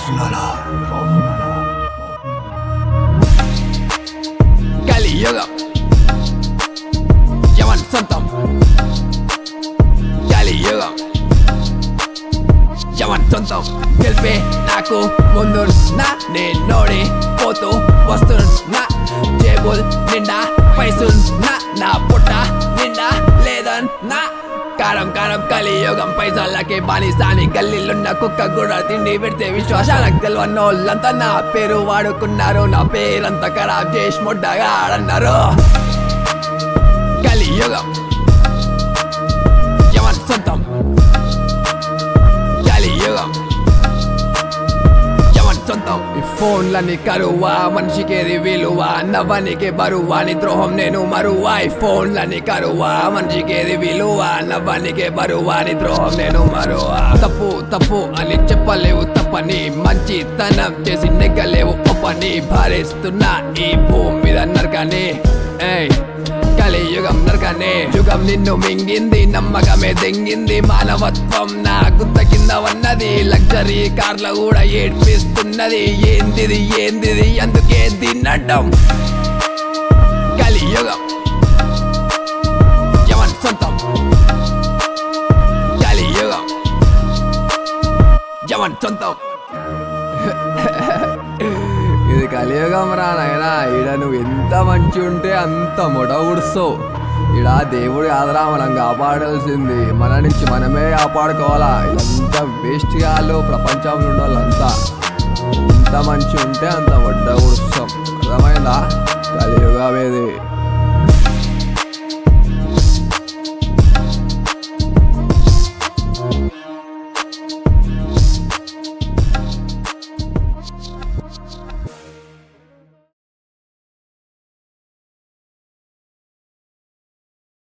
కలియుగం యవన్ సొంతం కలియుగం యవన్ సొంతం గెలిపే నాకు ముందున్నా నేనోడి పోతూ వస్తున్నా జేబుల్ నిండా పైసున్నా నా పుట్ట నిండా లేదన్నా కారం కారం కలియుగం పైసలకి బానిసాని గల్లీలున్న కుక్క కూడా తిండి పెడితే విశ్వాసాలకు తెలియనోళ్ళంతా నా పేరు వాడుకున్నారు నా పేరంతా ఖరాబ్ చేసి ముడ్డగా ఆడన్నారు కలియుగం యవన్ సొంతం కలియుగం యవన్ సొంతం ఈ ఫోన్లని కరువా మనిషికేది విలువ నవ్వనికి బరువా నీ ద్రోహం నేను మరువా ఈ ఫోన్లని కరువా మనిషికేది విలువ నవ్వనికి బరువా నీ ద్రోహం నేను మరువా తప్పు తప్పు అని చెప్పలేవు తప్పని మంచితనం చేసి నెగ్గలేవు ఒప్పని భరిస్తున్నా ఈ భూమి మీద నరకని ఏయ్ కలియుగం నరకనే యుగం నిన్ను మింగింది నమ్మకమే దెంగింది మానవత్వం నా గుత్త కింద ఉన్నది లగ్జరీ కార్ల కూడా ఏడ్పిస్తున్నది ఏందిది ఏందిది అందుకే తిన్నటం కలియుగం యవన్ సొంతం కలియుగం యవన్ సొంతం ఇది కలియుగం రా నాయనా ఈడ నువ్వు ఎంత మంచి ఉంటే అంత మొడ ఉడుస్తావు ఈడ దేవుడు ఆదరా మనం కాపాడాల్సింది మన నుంచి మనమే కాపాడుకోవాలా ఇదంతా వేస్ట్ కాళ్ళు ప్రపంచంలో ఉన్న వాళ్ళంతా ఎంత మంచి ఉంటే అంత మొడ్డ ఉడుస్తాం అర్థమైందా కలియుగం ఇది